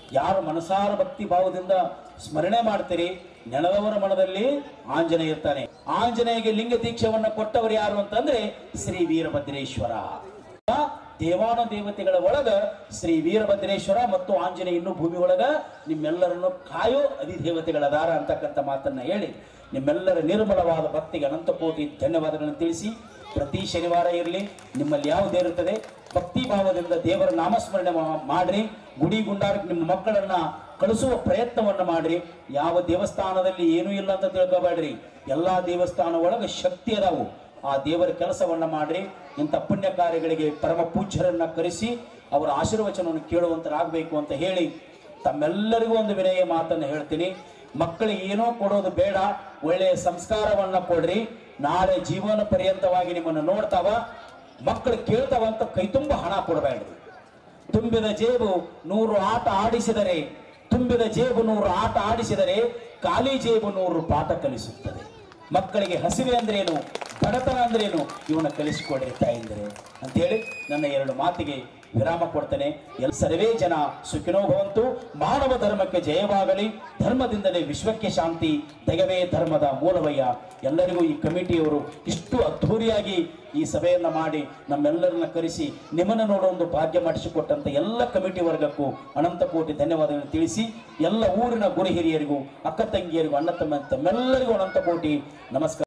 ಯಾರು ಮನಸಾರ ಭಕ್ತಿ ಭಾವದಿಂದ ಸ್ಮರಣೆ ಮಾಡ್ತೀರಿ ನೆನೆದವರ ಮನದಲ್ಲಿ ಆಂಜನೇಯ ಇರ್ತಾನೆ ಆಂಜನೇಯಗೆ ಲಿಂಗ ದೀಕ್ಷೆವನ್ನ ಕೊಟ್ಟವರು ಯಾರು ಅಂತಂದ್ರೆ ಶ್ರೀ ವೀರಭದ್ರೇಶ್ವರ ಆ ದೇವಾನ ದೇವತೆಗಳ ಒಳಗ ಶ್ರೀ ವೀರಭದ್ರೇಶ್ವರ ಮತ್ತು ಆಂಜನೇಯ ಇನ್ನೂ ಭೂಮಿ ಒಳಗ ನಿಮ್ಮೆಲ್ಲರನ್ನು ಕಾಯೋ ಅಧಿದೇವತೆಗಳದಾರ ಅಂತಕ್ಕಂಥ ಮಾತನ್ನ ಹೇಳಿ ನಿಮ್ಮೆಲ್ಲರ ನಿರ್ಮಲವಾದ ಭಕ್ತಿಗೆ ಅನಂತ ಕೋಟಿ ಧನ್ಯವಾದಗಳನ್ನು ತಿಳಿಸಿ ಪ್ರತಿ ಶನಿವಾರ ಇರಲಿ ನಿಮ್ಮಲ್ಲಿ ಯಾವುದೇ ಇರುತ್ತದೆ ಭಕ್ತಿ ಭಾವದಿಂದ ದೇವರ ನಾಮಸ್ಮರಣೆ ಮಾ- ಮಾಡ್ರಿ ಗುಡಿ ಗುಂಡಾರಕ್ಕೆ ನಿಮ್ಮ ಮಕ್ಕಳನ್ನ ಕಳಿಸುವ ಪ್ರಯತ್ನವನ್ನ ಮಾಡ್ರಿ ಯಾವ ದೇವಸ್ಥಾನದಲ್ಲಿ ಏನೂ ಇಲ್ಲ ಅಂತ ತಿಳ್ಕೊಬೇಡ್ರಿ ಎಲ್ಲಾ ದೇವಸ್ಥಾನ ಒಳಗೆ ಶಕ್ತಿ ಅದಾವು ಆ ದೇವರ ಕೆಲಸವನ್ನ ಮಾಡ್ರಿ ಇಂಥ ಪುಣ್ಯ ಕಾರ್ಯಗಳಿಗೆ ಪರಮ ಪೂಜ್ಯರನ್ನ ಕರೆಸಿ ಅವರ ಆಶೀರ್ವಚನವನ್ನು ಕೇಳುವಂತರಾಗಬೇಕು ಅಂತ ಹೇಳಿ ತಮ್ಮೆಲ್ಲರಿಗೂ ಒಂದು ವಿನಯ ಮಾತನ್ನು ಹೇಳ್ತೀನಿ ಮಕ್ಕಳಿಗೆ ಏನೋ ಕೊಡೋದು ಬೇಡ ಒಳ್ಳೆಯ ಸಂಸ್ಕಾರವನ್ನ ಕೊಡ್ರಿ ನಾಳೆ ಜೀವನ ಪರ್ಯಂತವಾಗಿ ನಿಮ್ಮನ್ನು ನೋಡ್ತಾವ ಮಕ್ಕಳು ಕೇಳ್ತಾವಂತ ಕೈ ತುಂಬ ಹಣ ಕೊಡಬೇಡ್ರಿ ತುಂಬಿದ ಜೇಬು ನೂರು ಆಟ ಆಡಿಸಿದರೆ ತುಂಬಿದ ಜೇಬು ನೂರು ಆಟ ಆಡಿಸಿದರೆ ಖಾಲಿ ಜೇಬು ನೂರು ಪಾಠ ಕಲಿಸುತ್ತದೆ ಮಕ್ಕಳಿಗೆ ಹಸಿವೆ ಅಂದ್ರೇನು ಬಡತನ ಅಂದ್ರೇನು ಇವನ್ನ ಕಲಿಸಿಕೊಡ್ರಿ ತಾಯಿಂದ್ರೆ ಅಂತೇಳಿ ನನ್ನ ಎರಡು ಮಾತಿಗೆ ವಿರಾಮ ಕೊಡ್ತೇನೆ ಎಲ್ ಸರ್ವೇ ಜನ ಸುಖಿನೋ ಭವಂತು ಮಾನವ ಧರ್ಮಕ್ಕೆ ಜಯವಾಗಲಿ ಧರ್ಮದಿಂದಲೇ ವಿಶ್ವಕ್ಕೆ ಶಾಂತಿ ದೈವವೇ ಧರ್ಮದ ಮೂಲವಯ್ಯ ಎಲ್ಲರಿಗೂ ಈ ಕಮಿಟಿಯವರು ಇಷ್ಟು ಅದ್ಧೂರಿಯಾಗಿ ಈ ಸಭೆಯನ್ನ ಮಾಡಿ ನಮ್ಮೆಲ್ಲರನ್ನ ಕರೆಸಿ ನಿಮ್ಮನ್ನು ನೋಡೋ ಒಂದು ಭಾಗ್ಯ ಮಾಡಿಸಿಕೊಟ್ಟಂತ ಎಲ್ಲ ಕಮಿಟಿ ವರ್ಗಕ್ಕೂ ಅನಂತ ಕೋಟಿ ಧನ್ಯವಾದಗಳನ್ನು ತಿಳಿಸಿ ಎಲ್ಲ ಊರಿನ ಗುರು ಹಿರಿಯರಿಗೂ ಅಕ್ಕ ತಂಗಿಯರಿಗೂ ಅಣ್ಣ ತಮ್ಮ ತಮ್ಮೆಲ್ಲರಿಗೂ ಅನಂತ ಕೋಟಿ ನಮಸ್ಕಾರ